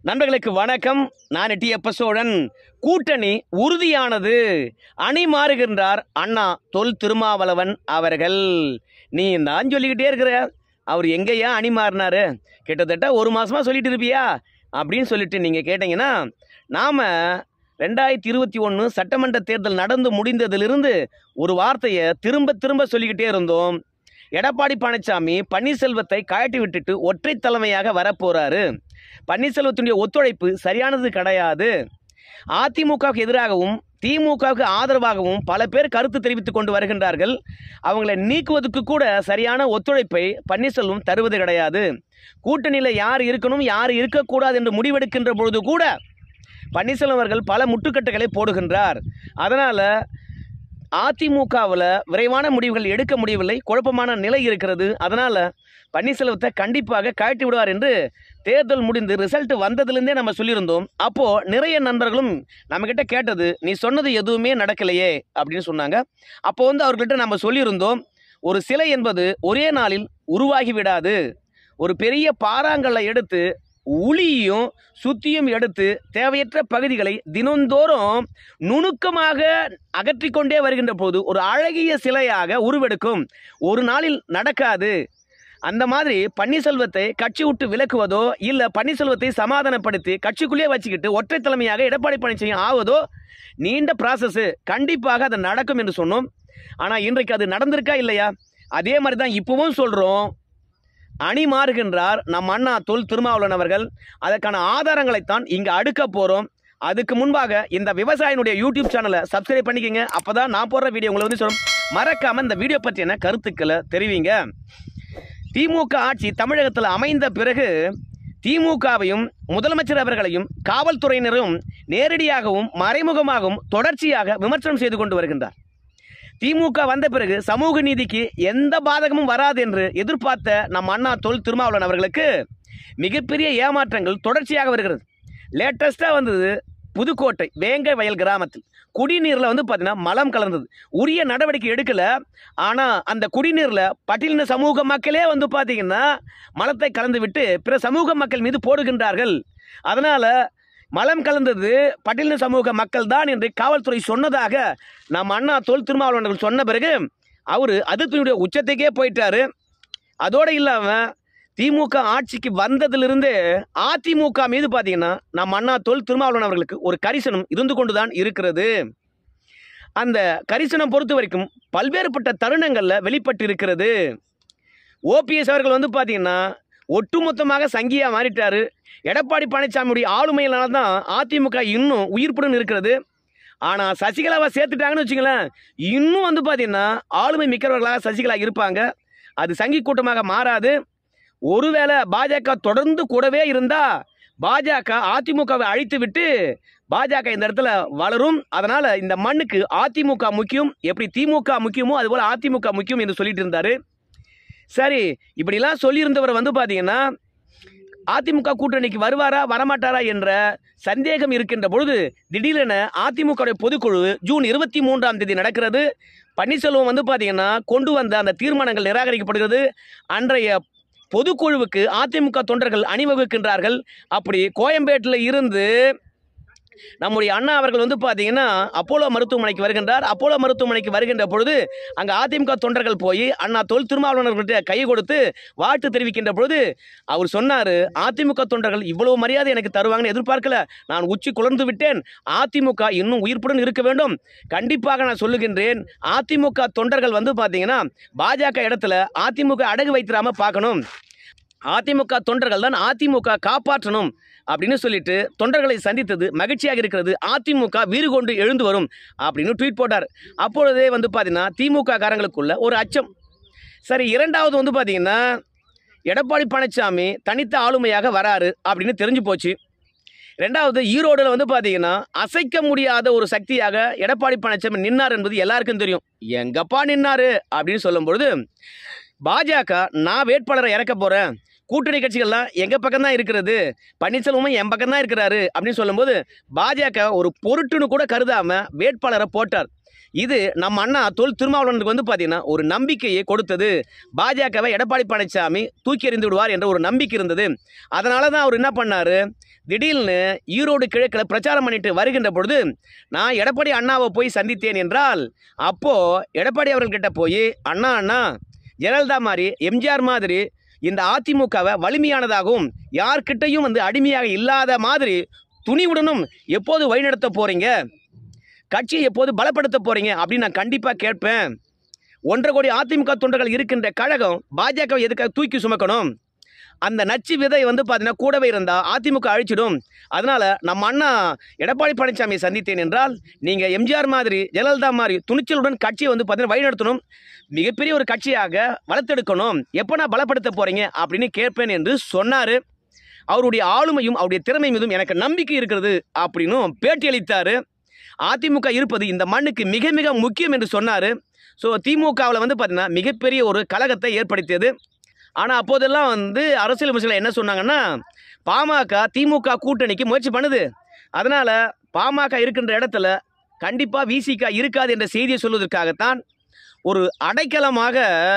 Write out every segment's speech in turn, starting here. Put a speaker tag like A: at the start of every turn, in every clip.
A: நண்பர்களுக்கு வணக்கம் நான் எட்டியப்ப சோழன் கூட்டணி உறுதியானது அணி மாறுகின்றார் அண்ணா தொல் திருமாவளவன் அவர்கள் நீ தான் சொல்லிக்கிட்டே இருக்கிற அவர் எங்கேயா அணி மாறினாரு கிட்டத்தட்ட ஒரு மாசமா சொல்லிட்டு இருப்பியா அப்படின்னு சொல்லிட்டு நீங்கள் கேட்டீங்கன்னா நாம் ரெண்டாயிரத்தி இருபத்தி ஒன்று சட்டமன்ற தேர்தல் நடந்து முடிந்ததிலிருந்து ஒரு வார்த்தையை திரும்ப திரும்ப சொல்லிக்கிட்டே இருந்தோம் எடப்பாடி பழனிசாமி பன்னீர்செல்வத்தை கழட்டி விட்டுட்டு ஒற்றை தலைமையாக வரப்போறாரு பன்னீர்செல்வத்தினுடைய ஒத்துழைப்பு சரியானது கிடையாது அதிமுகவுக்கு எதிராகவும் திமுகவுக்கு ஆதரவாகவும் பல பேர் கருத்து தெரிவித்துக் கொண்டு வருகின்றார்கள் அவங்களை நீக்குவதற்கு கூட சரியான ஒத்துழைப்பை பன்னீர்செல்வம் தருவது கிடையாது கூட்டணியில் யார் இருக்கணும் யார் இருக்கக்கூடாது என்று முடிவெடுக்கின்ற பொழுது கூட பன்னீர்செல்வம் அவர்கள் பல முட்டுக்கட்டைகளை போடுகின்றார் அதனால் அதிமுகவில் விரைவான முடிவுகள் எடுக்க முடியவில்லை குழப்பமான நிலை இருக்கிறது அதனால் பன்னீர்செல்வத்தை கண்டிப்பாக கழட்டி விடுவார் என்று தேர்தல் முடிந்து ரிசல்ட் வந்ததுலேருந்தே நம்ம சொல்லியிருந்தோம் அப்போது நிறைய நண்பர்களும் நம்மக்கிட்ட கேட்டது நீ சொன்னது எதுவுமே நடக்கலையே அப்படின்னு சொன்னாங்க அப்போ வந்து அவர்கிட்ட நம்ம சொல்லியிருந்தோம் ஒரு சிலை என்பது ஒரே நாளில் உருவாகி விடாது ஒரு பெரிய பாறாங்கல்லை எடுத்து உளியும் சுத்தியும் எடுத்து தேவையற்ற பகுதிகளை தினந்தோறும் நுணுக்கமாக அகற்றிக்கொண்டே வருகின்ற போது ஒரு அழகிய சிலையாக உருவெடுக்கும் ஒரு நாளில் நடக்காது அந்த மாதிரி பன்னீர்செல்வத்தை கட்சி விட்டு விலக்குவதோ இல்லை பன்னீர்செல்வத்தை சமாதானப்படுத்தி கட்சிக்குள்ளேயே வச்சுக்கிட்டு ஒற்றை தலைமையாக எடப்பாடி பழனிசாமி ஆவதோ நீண்ட ப்ராசஸ் கண்டிப்பாக அது நடக்கும் என்று சொன்னோம் ஆனால் இன்றைக்கு அது நடந்திருக்கா இல்லையா அதே மாதிரி தான் இப்பவும் சொல்கிறோம் அணி மாறுகின்றார் நம் அண்ணா தொல் திருமாவளவன் அவர்கள் அதற்கான ஆதாரங்களைத்தான் இங்கே அடுக்க போகிறோம் அதுக்கு முன்பாக இந்த விவசாயினுடைய யூடியூப் சேனலை சப்ஸ்கிரைப் பண்ணிக்கோங்க அப்போ தான் நான் போடுற வீடியோ உங்களை வந்து சொல்லும் மறக்காமல் இந்த வீடியோ பற்றின கருத்துக்களை தெரிவிங்க திமுக ஆட்சி தமிழகத்தில் அமைந்த பிறகு திமுகவையும் முதலமைச்சர் அவர்களையும் காவல்துறையினரும் நேரடியாகவும் மறைமுகமாகவும் தொடர்ச்சியாக விமர்சனம் செய்து கொண்டு வருகின்றார் திமுக வந்த பிறகு சமூக நீதிக்கு எந்த பாதகமும் வராது என்று எதிர்பார்த்த நம் அண்ணா தொல் திருமாவளவன் அவர்களுக்கு மிகப்பெரிய ஏமாற்றங்கள் தொடர்ச்சியாக வருகிறது லேட்டஸ்ட்டாக வந்தது புதுக்கோட்டை வேங்கை வயல் கிராமத்தில் குடிநீரில் வந்து பார்த்தீங்கன்னா மலம் கலந்தது உரிய நடவடிக்கை எடுக்கல ஆனால் அந்த குடிநீரில் பட்டியலின சமூக மக்களே வந்து பார்த்தீங்கன்னா மலத்தை கலந்து விட்டு பிற சமூக மக்கள் மீது போடுகின்றார்கள் அதனால் மலம் கலந்தது பட்டியலின சமூக மக்கள் தான் என்று காவல்துறை சொன்னதாக நம் அண்ணா தொல் திருமாவளவர்கள் சொன்ன பிறகு அவர் அதிருப்தியினுடைய உச்சத்துக்கே போயிட்டாரு அதோடு இல்லாமல் திமுக ஆட்சிக்கு வந்ததிலிருந்து அதிமுக மீது பார்த்தீங்கன்னா நம் அண்ணா தொல் திருமாவளவன் அவர்களுக்கு ஒரு கரிசனம் இருந்து கொண்டு தான் இருக்கிறது அந்த கரிசனம் பொறுத்த வரைக்கும் பல்வேறுபட்ட தருணங்களில் வெளிப்பட்டு இருக்கிறது ஓபிஎஸ் அவர்கள் வந்து பார்த்தீங்கன்னா ஒட்டுமொத்தமாக சங்கியாக மாறிட்டாரு எடப்பாடி பழனிசாமியுடைய ஆளுமையினால தான் அதிமுக இன்னும் உயிர்ப்புடன் இருக்கிறது ஆனால் சசிகலாவை சேர்த்துட்டாங்கன்னு வச்சுங்களேன் இன்னும் வந்து பார்த்தீங்கன்னா ஆளுமை மிக்கவர்களாக சசிகலா இருப்பாங்க அது சங்கி கூட்டமாக மாறாது ஒருவேளை பாஜக தொடர்ந்து கூடவே இருந்தா பாஜக அதிமுகவை அழித்து விட்டு பாஜக இந்த இடத்துல வளரும் அதனால இந்த மண்ணுக்கு அதிமுக முக்கியம் எப்படி திமுக முக்கியமோ அதுபோல் அதிமுக முக்கியம் என்று சொல்லிட்டு இருந்தாரு சரி இப்படிலாம் சொல்லியிருந்தவர் வந்து பார்த்தீங்கன்னா அதிமுக கூட்டணிக்கு வருவாரா வரமாட்டாரா என்ற சந்தேகம் இருக்கின்ற பொழுது திடீரென அதிமுக பொதுக்குழு ஜூன் இருபத்தி மூன்றாம் தேதி நடக்கிறது பன்னீர்செல்வம் வந்து பார்த்தீங்கன்னா கொண்டு வந்த அந்த தீர்மானங்கள் நிராகரிக்கப்படுகிறது அன்றைய பொதுக்குழுவுக்கு அதிமுக தொண்டர்கள் அணிவகுக்கின்றார்கள் அப்படி கோயம்பேட்டில் இருந்து நம்முடைய அண்ணா அவர்கள் வந்து பார்த்தீங்கன்னா அப்போலோ மருத்துவமனைக்கு வருகின்றார் அப்போலோ மருத்துவமனைக்கு வருகின்ற பொழுது அங்கே அதிமுக தொண்டர்கள் போய் அண்ணா தொல் திருமாவளவர்கள்ட்ட கை கொடுத்து வாழ்த்து தெரிவிக்கின்ற பொழுது அவர் சொன்னார் அதிமுக தொண்டர்கள் இவ்வளவு மரியாதை எனக்கு தருவாங்கன்னு எதிர்பார்க்கல நான் உச்சி குளர்ந்து விட்டேன் அதிமுக இன்னும் உயிர்ப்புடன் இருக்க வேண்டும் கண்டிப்பாக நான் சொல்லுகின்றேன் அதிமுக தொண்டர்கள் வந்து பார்த்தீங்கன்னா பாஜக இடத்துல அதிமுக அடகு வைத்திராம பார்க்கணும் அதிமுக தொண்டர்கள் தான் அதிமுக காப்பாற்றணும் அப்படின்னு சொல்லிட்டு தொண்டர்களை சந்தித்தது மகிழ்ச்சியாக இருக்கிறது அதிமுக வீறு கொண்டு எழுந்து வரும் அப்படின்னு ட்வீட் போட்டார் அப்பொழுதே வந்து பார்த்தீங்கன்னா திமுக காரங்களுக்குள்ள ஒரு அச்சம் சரி இரண்டாவது வந்து பார்த்தீங்கன்னா எடப்பாடி பழனிசாமி தனித்த ஆளுமையாக வராரு அப்படின்னு தெரிஞ்சு போச்சு ரெண்டாவது ஈரோடில் வந்து பார்த்தீங்கன்னா அசைக்க முடியாத ஒரு சக்தியாக எடப்பாடி பழனிசாமி நின்னார் என்பது எல்லாருக்கும் தெரியும் எங்கப்பா நின்னாரு அப்படின்னு சொல்லும்பொழுது பாஜக நான் வேட்பாளரை இறக்க போகிறேன் கூட்டணி கட்சிகள்லாம் எங்கள் பக்கம் தான் இருக்கிறது பன்னீர்செல்வமும் என் பக்கம் தான் இருக்கிறாரு அப்படின்னு சொல்லும்போது பாஜக ஒரு பொருட்டுன்னு கூட கருதாமல் வேட்பாளரை போட்டார் இது நம்ம அண்ணா தொல் திருமாவளவனுக்கு வந்து பார்த்தீங்கன்னா ஒரு நம்பிக்கையை கொடுத்தது பாஜகவை எடப்பாடி பழனிசாமி தூக்கி எறிந்து விடுவார் என்ற ஒரு நம்பிக்கை இருந்தது அதனால தான் அவர் என்ன பண்ணார் திடீர்னு ஈரோடு கிழக்கில் பிரச்சாரம் பண்ணிட்டு வருகின்ற பொழுது நான் எடப்பாடி அண்ணாவை போய் சந்தித்தேன் என்றால் அப்போது எடப்பாடி அவர்கள்கிட்ட போய் அண்ணா அண்ணா ஜெயலலிதா மாதிரி எம்ஜிஆர் மாதிரி இந்த அதிமுகவை வலிமையானதாகவும் யார்கிட்டையும் வந்து அடிமையாக இல்லாத மாதிரி துணிவுடனும் எப்போது வழிநடத்த போகிறீங்க கட்சியை எப்போது பலப்படுத்த போகிறீங்க அப்படின்னு நான் கண்டிப்பாக கேட்பேன் ஒன்றரை கோடி அதிமுக தொண்டர்கள் இருக்கின்ற கழகம் பாஜகவை எதுக்காக தூக்கி சுமக்கணும் அந்த நச்சு விதை வந்து பார்த்தீங்கன்னா கூடவே இருந்தால் அதிமுக அழிச்சிடும் அதனால் நம்ம அண்ணா எடப்பாடி பழனிசாமியை சந்தித்தேன் என்றால் நீங்கள் எம்ஜிஆர் மாதிரி ஜெயலலிதா மாதிரி துணிச்சலுடன் கட்சியை வந்து பார்த்தீங்கன்னா வழிநடத்தணும் மிகப்பெரிய ஒரு கட்சியாக வளர்த்தெடுக்கணும் எப்போ நான் பலப்படுத்த போகிறீங்க அப்படின்னு கேட்பேன் என்று சொன்னார் அவருடைய ஆளுமையும் அவருடைய திறமை மீதும் எனக்கு நம்பிக்கை இருக்கிறது அப்படின்னும் பேட்டியளித்தார் அதிமுக இருப்பது இந்த மண்ணுக்கு மிக மிக முக்கியம் என்று சொன்னார் ஸோ திமுகவில் வந்து பார்த்தீங்கன்னா மிகப்பெரிய ஒரு கழகத்தை ஏற்படுத்தியது ஆனால் அப்போதெல்லாம் வந்து அரசியல் விமர்சகர்கள் என்ன சொன்னாங்கன்னா பாமக திமுக கூட்டணிக்கு முயற்சி பண்ணுது அதனால் பாமக இருக்கின்ற இடத்துல கண்டிப்பாக விசிக இருக்காது என்ற செய்தியை சொல்வதற்காகத்தான் ஒரு அடைக்கலமாக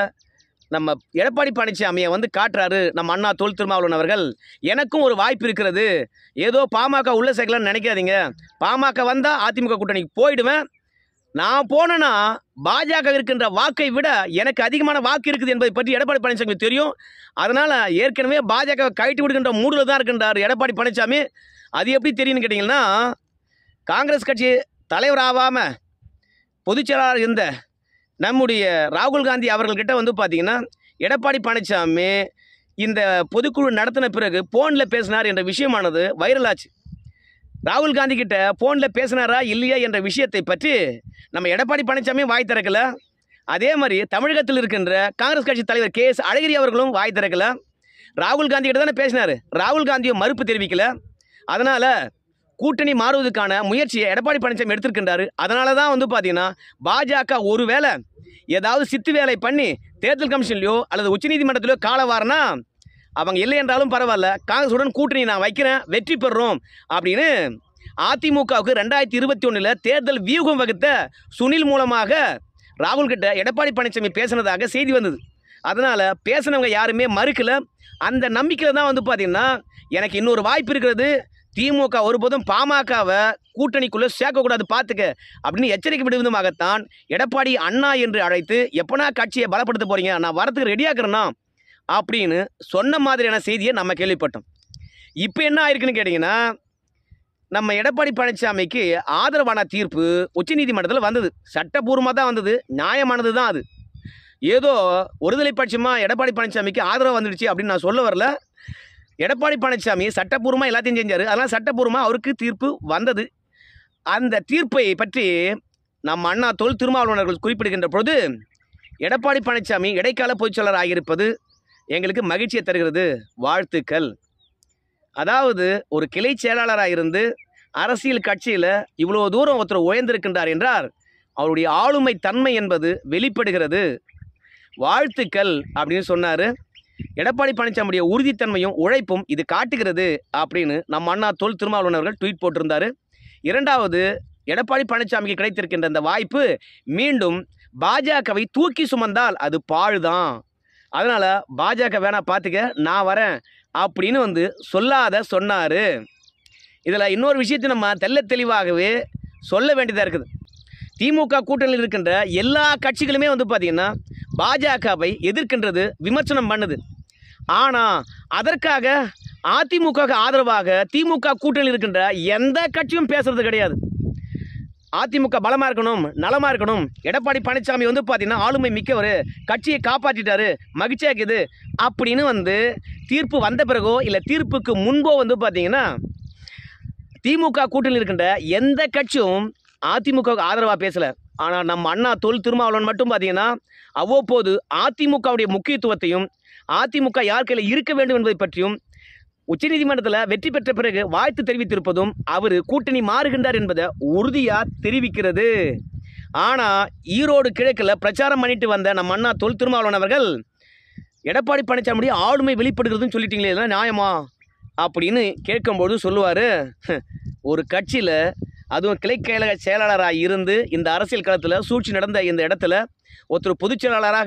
A: நம்ம எடப்பாடி பழனிசாமியை வந்து காட்டுறாரு நம்ம அண்ணா தொல் திருமாவளவன் அவர்கள் எனக்கும் ஒரு வாய்ப்பு இருக்கிறது ஏதோ பாமக உள்ள சேர்க்கலாம்னு நினைக்காதீங்க பாமக வந்தால் அதிமுக கூட்டணிக்கு போயிடுவேன் நான் போனேன்னா பாஜக இருக்கின்ற வாக்கை விட எனக்கு அதிகமான வாக்கு இருக்குது என்பதை பற்றி எடப்பாடி பழனிசாமி தெரியும் அதனால் ஏற்கனவே பாஜக கைட்டு விடுகின்ற மூடில் தான் இருக்கின்றார் எடப்பாடி பழனிசாமி அது எப்படி தெரியும்னு கேட்டிங்கன்னா காங்கிரஸ் கட்சி தலைவர் ஆகாமல் பொதுச்செயலாளர் இருந்த நம்முடைய ராகுல் காந்தி அவர்கள்கிட்ட வந்து பார்த்தீங்கன்னா எடப்பாடி பழனிசாமி இந்த பொதுக்குழு நடத்தின பிறகு ஃபோனில் பேசினார் என்ற விஷயமானது வைரலாச்சு ராகுல் காந்தி கிட்ட ஃபோனில் பேசினாரா இல்லையா என்ற விஷயத்தை பற்றி நம்ம எடப்பாடி பழனிசாமி வாய் திறக்கல அதே மாதிரி தமிழகத்தில் இருக்கின்ற காங்கிரஸ் கட்சி தலைவர் கே எஸ் அழகிரி அவர்களும் வாய் திறக்கல ராகுல் காந்தி கிட்ட தானே பேசினார் ராகுல் காந்தியும் மறுப்பு தெரிவிக்கல அதனால் கூட்டணி மாறுவதற்கான முயற்சியை எடப்பாடி பழனிசாமி எடுத்திருக்கின்றாரு அதனால தான் வந்து பார்த்தீங்கன்னா பாஜக ஒருவேளை ஏதாவது சித்து வேலை பண்ணி தேர்தல் கமிஷன்லையோ அல்லது உச்சநீதிமன்றத்திலையோ கால வாரனா அவங்க இல்லை என்றாலும் பரவாயில்ல காங்கிரஸுடன் கூட்டணி நான் வைக்கிறேன் வெற்றி பெறுறோம் அப்படின்னு அதிமுகவுக்கு ரெண்டாயிரத்தி இருபத்தி ஒன்றில் தேர்தல் வியூகம் வகுத்த சுனில் மூலமாக ராகுல் கிட்ட எடப்பாடி பழனிசாமி பேசினதாக செய்தி வந்தது அதனால் பேசினவங்க யாருமே மறுக்கல அந்த நம்பிக்கையில் தான் வந்து பார்த்தீங்கன்னா எனக்கு இன்னொரு வாய்ப்பு இருக்கிறது திமுக ஒருபோதும் பாமகவை கூட்டணிக்குள்ளே சேர்க்கக்கூடாது பார்த்துக்க அப்படின்னு எச்சரிக்கை விடும் விதமாகத்தான் எடப்பாடி அண்ணா என்று அழைத்து எப்போனா கட்சியை பலப்படுத்த போகிறீங்க நான் வரத்துக்கு ரெடியாக்குறேன்னா அப்படின்னு சொன்ன மாதிரியான செய்தியை நம்ம கேள்விப்பட்டோம் இப்போ என்ன ஆயிருக்குன்னு கேட்டிங்கன்னா நம்ம எடப்பாடி பழனிசாமிக்கு ஆதரவான தீர்ப்பு உச்சநீதிமன்றத்தில் வந்தது சட்டபூர்வமாக தான் வந்தது நியாயமானது தான் அது ஏதோ ஒருதலை பட்சமாக எடப்பாடி பழனிசாமிக்கு ஆதரவு வந்துடுச்சு அப்படின்னு நான் சொல்ல வரல எடப்பாடி பழனிசாமி சட்டப்பூர்வமாக எல்லாத்தையும் செஞ்சார் அதனால் சட்டப்பூர்வமாக அவருக்கு தீர்ப்பு வந்தது அந்த தீர்ப்பை பற்றி நம்ம அண்ணா தொல் திருமாவளவர்கள் குறிப்பிடுகின்ற பொழுது எடப்பாடி பழனிசாமி இடைக்கால பொதுச்செயலர் ஆகியிருப்பது எங்களுக்கு மகிழ்ச்சியை தருகிறது வாழ்த்துக்கள் அதாவது ஒரு கிளை செயலாளராக இருந்து அரசியல் கட்சியில் இவ்வளோ தூரம் ஒருத்தர் உயர்ந்திருக்கின்றார் என்றால் அவருடைய ஆளுமை தன்மை என்பது வெளிப்படுகிறது வாழ்த்துக்கள் அப்படின்னு சொன்னார் எடப்பாடி பழனிசாமியுடைய உறுதித்தன்மையும் உழைப்பும் இது காட்டுகிறது அப்படின்னு நம்ம அண்ணா தொல் திருமாவளவன் அவர்கள் ட்வீட் போட்டிருந்தார் இரண்டாவது எடப்பாடி பழனிசாமிக்கு கிடைத்திருக்கின்ற இந்த வாய்ப்பு மீண்டும் பாஜகவை தூக்கி சுமந்தால் அது பாழுதான் அதனால் பாஜக வேணா பார்த்துக்க நான் வரேன் அப்படின்னு வந்து சொல்லாத சொன்னார் இதில் இன்னொரு விஷயத்தை நம்ம தெள்ள தெளிவாகவே சொல்ல வேண்டியதாக இருக்குது திமுக கூட்டணியில் இருக்கின்ற எல்லா கட்சிகளுமே வந்து பார்த்திங்கன்னா பாஜகவை எதிர்க்கின்றது விமர்சனம் பண்ணுது ஆனால் அதற்காக அதிமுகவுக்கு ஆதரவாக திமுக கூட்டணியில் இருக்கின்ற எந்த கட்சியும் பேசுறது கிடையாது அதிமுக பலமாக இருக்கணும் நலமாக இருக்கணும் எடப்பாடி பழனிசாமி வந்து பார்த்தீங்கன்னா ஆளுமை மிக்கவர் கட்சியை காப்பாற்றிட்டாரு மகிழ்ச்சியாக இருக்குது அப்படின்னு வந்து தீர்ப்பு வந்த பிறகோ இல்லை தீர்ப்புக்கு முன்போ வந்து பார்த்தீங்கன்னா திமுக கூட்டணியில் இருக்கின்ற எந்த கட்சியும் அதிமுகவுக்கு ஆதரவாக பேசலை ஆனால் நம்ம அண்ணா தொல் திருமாவளவன் மட்டும் பார்த்தீங்கன்னா அவ்வப்போது அதிமுகவுடைய முக்கியத்துவத்தையும் அதிமுக யார் கையில் இருக்க வேண்டும் என்பதை பற்றியும் உச்சநீதிமன்றத்தில் வெற்றி பெற்ற பிறகு வாழ்த்து தெரிவித்திருப்பதும் அவர் கூட்டணி மாறுகின்றார் என்பதை உறுதியாக தெரிவிக்கிறது ஆனால் ஈரோடு கிழக்கில் பிரச்சாரம் பண்ணிட்டு வந்த நம்ம அண்ணா தொல் திருமாவளவன் அவர்கள் எடப்பாடி பழனிசாமியுடைய ஆளுமை வெளிப்படுகிறதுன்னு சொல்லிட்டீங்களே இதெல்லாம் நியாயமா அப்படின்னு கேட்கும்போது சொல்லுவார் ஒரு கட்சியில் அதுவும் கிளைக்கழக செயலாளராக இருந்து இந்த அரசியல் களத்தில் சூழ்ச்சி நடந்த இந்த இடத்துல ஒருத்தர் பொதுச் செயலாளராக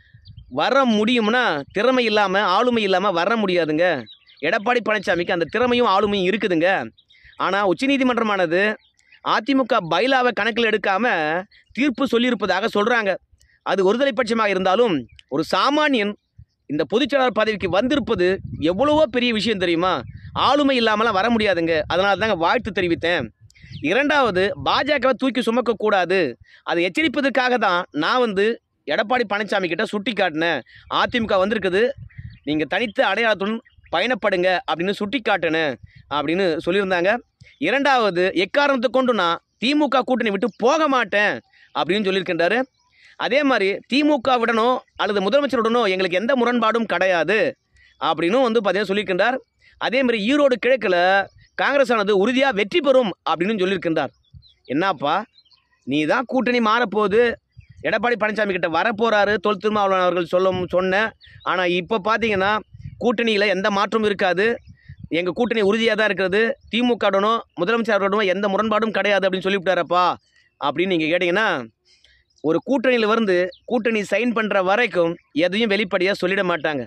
A: வர முடியும்னா திறமை இல்லாமல் ஆளுமை இல்லாமல் வர முடியாதுங்க எடப்பாடி பழனிசாமிக்கு அந்த திறமையும் ஆளுமையும் இருக்குதுங்க ஆனால் உச்சநீதிமன்றமானது அதிமுக பைலாவை கணக்கில் எடுக்காமல் தீர்ப்பு சொல்லியிருப்பதாக சொல்கிறாங்க அது ஒருதலை பட்சமாக இருந்தாலும் ஒரு சாமானியன் இந்த பொதுச்செயலாளர் பதவிக்கு வந்திருப்பது எவ்வளவோ பெரிய விஷயம் தெரியுமா ஆளுமை இல்லாமலாம் வர முடியாதுங்க அதனால தாங்க வாழ்த்து தெரிவித்தேன் இரண்டாவது பாஜகவை தூக்கி சுமக்கக்கூடாது அதை எச்சரிப்பதற்காக தான் நான் வந்து எடப்பாடி பழனிசாமி கிட்ட சுட்டி காட்டினேன் அதிமுக வந்திருக்குது நீங்கள் தனித்த அடையாளத்துடன் பயணப்படுங்க அப்படின்னு சுட்டி காட்டினேன் அப்படின்னு சொல்லியிருந்தாங்க இரண்டாவது எக்காரணத்தை கொண்டு நான் திமுக கூட்டணி விட்டு போக மாட்டேன் அப்படின்னு சொல்லியிருக்கின்றாரு அதே மாதிரி திமுகவுடனோ அல்லது முதலமைச்சருடனோ எங்களுக்கு எந்த முரண்பாடும் கிடையாது அப்படின்னும் வந்து பார்த்தீங்கன்னா சொல்லியிருக்கின்றார் அதே மாதிரி ஈரோடு கிழக்கில் காங்கிரஸ் ஆனது உறுதியாக வெற்றி பெறும் அப்படின்னு சொல்லியிருக்கின்றார் என்னப்பா நீ தான் கூட்டணி மாறப்போகுது எடப்பாடி பழனிசாமி கிட்ட வரப்போறாரு தொல் திருமாவளவன் அவர்கள் சொல்ல சொன்னேன் ஆனால் இப்போ பார்த்தீங்கன்னா கூட்டணியில் எந்த மாற்றமும் இருக்காது எங்கள் கூட்டணி உறுதியாக தான் இருக்கிறது திமுகவுடனோ முதலமைச்சருடனோ எந்த முரண்பாடும் கிடையாது அப்படின்னு சொல்லிவிட்டாரப்பா அப்படின்னு நீங்கள் கேட்டிங்கன்னா ஒரு கூட்டணியில் வந்து கூட்டணி சைன் பண்ணுற வரைக்கும் எதையும் வெளிப்படையாக சொல்லிட மாட்டாங்க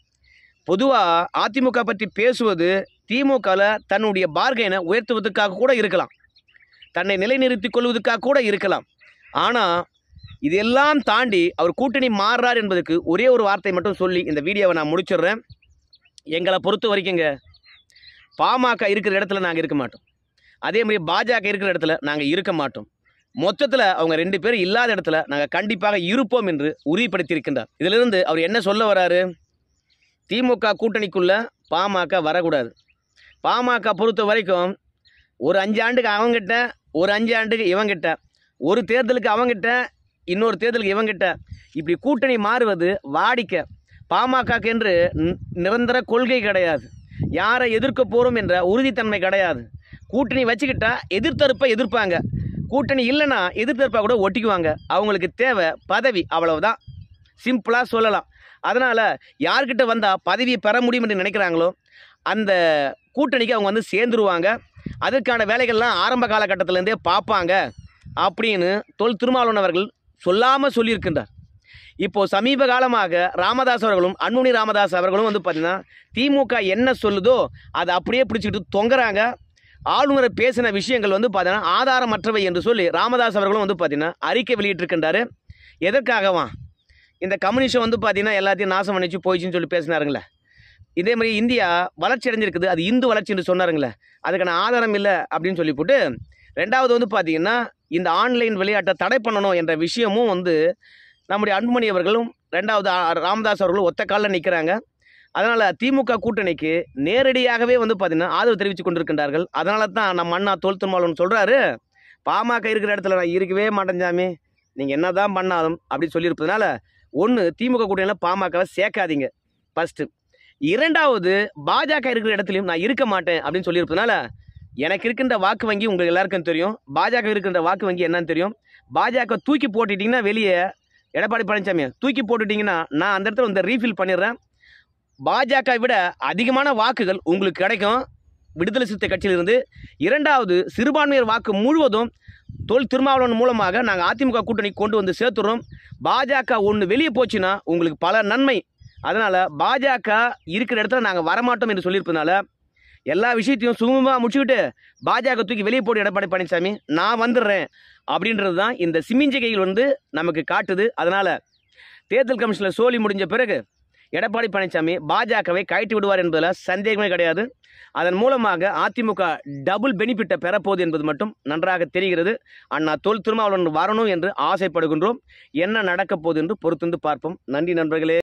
A: பொதுவாக அதிமுக பற்றி பேசுவது திமுகவில் தன்னுடைய பார்கைனை உயர்த்துவதற்காக கூட இருக்கலாம் தன்னை நிலைநிறுத்திக் கொள்வதற்காக கூட இருக்கலாம் ஆனால் இதெல்லாம் தாண்டி அவர் கூட்டணி மாறுறார் என்பதற்கு ஒரே ஒரு வார்த்தை மட்டும் சொல்லி இந்த வீடியோவை நான் முடிச்சிடுறேன் எங்களை பொறுத்த வரைக்குங்க பாமக இருக்கிற இடத்துல நாங்கள் இருக்க மாட்டோம் அதே மாதிரி பாஜக இருக்கிற இடத்துல நாங்கள் இருக்க மாட்டோம் மொத்தத்தில் அவங்க ரெண்டு பேரும் இல்லாத இடத்துல நாங்கள் கண்டிப்பாக இருப்போம் என்று உறுதிப்படுத்தியிருக்கின்றார் இதிலிருந்து அவர் என்ன சொல்ல வராரு திமுக கூட்டணிக்குள்ள பாமக வரக்கூடாது பாமக பொறுத்த வரைக்கும் ஒரு அஞ்சு ஆண்டுக்கு அவங்கிட்ட ஒரு அஞ்சு ஆண்டுக்கு இவங்கிட்ட ஒரு தேர்தலுக்கு அவங்கிட்ட இன்னொரு தேர்தலுக்கு இவங்கிட்ட இப்படி கூட்டணி மாறுவது வாடிக்கை பாமகக்கு என்று நி- நிரந்தர கொள்கை கிடையாது யாரை எதிர்க்க போகிறோம் என்ற உறுதித்தன்மை கிடையாது கூட்டணி வச்சுக்கிட்டா எதிர்த்தரப்பை எதிர்ப்பாங்க கூட்டணி இல்லைன்னா எதிர்த்தரப்பை கூட ஒட்டிக்குவாங்க அவங்களுக்கு தேவை பதவி அவ்வளவுதான் சிம்பிளாக சொல்லலாம் அதனால் யார்கிட்ட வந்தால் பதவியை பெற முடியும் என்று நினைக்கிறாங்களோ அந்த கூட்டணிக்கு அவங்க வந்து சேர்ந்துருவாங்க அதற்கான வேலைகள்லாம் ஆரம்ப காலகட்டத்திலேருந்தே பார்ப்பாங்க அப்படின்னு தொல் திருமாவளவன் அவர்கள் சொல்லாமல் சொல்லியிருக்கின்றார் இப்போ சமீப காலமாக ராமதாஸ் அவர்களும் அன்புமணி ராமதாஸ் அவர்களும் வந்து பார்த்தீங்கன்னா திமுக என்ன சொல்லுதோ அதை அப்படியே பிடிச்சிக்கிட்டு தொங்குறாங்க ஆளுநரை பேசின விஷயங்கள் வந்து பார்த்தீங்கன்னா ஆதாரமற்றவை என்று சொல்லி ராமதாஸ் அவர்களும் வந்து பார்த்தீங்கன்னா அறிக்கை வெளியிட்டிருக்கின்றாரு எதற்காகவா இந்த கம்யூனிஸ்டம் வந்து பார்த்தீங்கன்னா எல்லாத்தையும் நாசம் பண்ணிச்சு போயிடுச்சுன்னு சொல்லி பேசினாருங்களே இதே மாதிரி இந்தியா வளர்ச்சி அடைஞ்சிருக்குது அது இந்து வளர்ச்சி என்று சொன்னாருங்களே அதுக்கான ஆதாரம் இல்லை அப்படின்னு சொல்லி போட்டு ரெண்டாவது வந்து பார்த்தீங்கன்னா இந்த ஆன்லைன் விளையாட்டை தடை பண்ணணும் என்ற விஷயமும் வந்து நம்முடைய அன்புமணி அவர்களும் ரெண்டாவது ஆ- ராமதாஸ் அவர்களும் ஒத்த காலில் நிற்கிறாங்க அதனால் திமுக கூட்டணிக்கு நேரடியாகவே வந்து பார்த்தீங்கன்னா ஆதரவு தெரிவித்து கொண்டிருக்கின்றார்கள் அதனால தான் நம்ம அண்ணா தோல் திருமாவளவன் சொல்கிறாரு பாமக இருக்கிற இடத்துல நான் இருக்கவே மாட்டேன் சாமி நீங்கள் என்ன தான் பண்ணாலும் அப்படின்னு சொல்லியிருப்பதுனால ஒன்று திமுக கூட்டணியில் பாமகவை சேர்க்காதீங்க ஃபஸ்ட்டு இரண்டாவது பாஜக இருக்கிற இடத்துலையும் நான் இருக்க மாட்டேன் அப்படின்னு சொல்லியிருப்பதுனால எனக்கு இருக்கின்ற வாக்கு வங்கி உங்களுக்கு எல்லாருக்கும் தெரியும் பாஜக இருக்கின்ற வாக்கு வங்கி என்னன்னு தெரியும் பாஜக தூக்கி போட்டுட்டீங்கன்னா வெளியே எடப்பாடி பழனிசாமி தூக்கி போட்டுட்டீங்கன்னா நான் அந்த இடத்துல வந்து ரீஃபில் பண்ணிடுறேன் பாஜக விட அதிகமான வாக்குகள் உங்களுக்கு கிடைக்கும் விடுதலை சிறுத்தை கட்சியிலிருந்து இரண்டாவது சிறுபான்மையர் வாக்கு முழுவதும் தொல் திருமாவளவன் மூலமாக நாங்கள் அதிமுக கூட்டணி கொண்டு வந்து சேர்த்துறோம் பாஜக ஒன்று வெளியே போச்சுன்னா உங்களுக்கு பல நன்மை அதனால் பாஜக இருக்கிற இடத்துல நாங்கள் வரமாட்டோம் என்று சொல்லியிருப்பதுனால எல்லா விஷயத்தையும் சுமூகமாக முடிச்சுக்கிட்டு பாஜக தூக்கி வெளியே போட்டு எடப்பாடி பழனிசாமி நான் வந்துடுறேன் அப்படின்றது தான் இந்த சிமிஞ்சகையில் வந்து நமக்கு காட்டுது அதனால் தேர்தல் கமிஷனில் சோலி முடிஞ்ச பிறகு எடப்பாடி பழனிசாமி பாஜகவை கழட்டி விடுவார் என்பதில் சந்தேகமே கிடையாது அதன் மூலமாக அதிமுக டபுள் பெனிஃபிட்டை பெறப்போகுது என்பது மட்டும் நன்றாக தெரிகிறது அண்ணா தொல் திருமாவளவன் வரணும் என்று ஆசைப்படுகின்றோம் என்ன நடக்கப் போகுது என்று பொறுத்திருந்து பார்ப்போம் நன்றி நண்பர்களே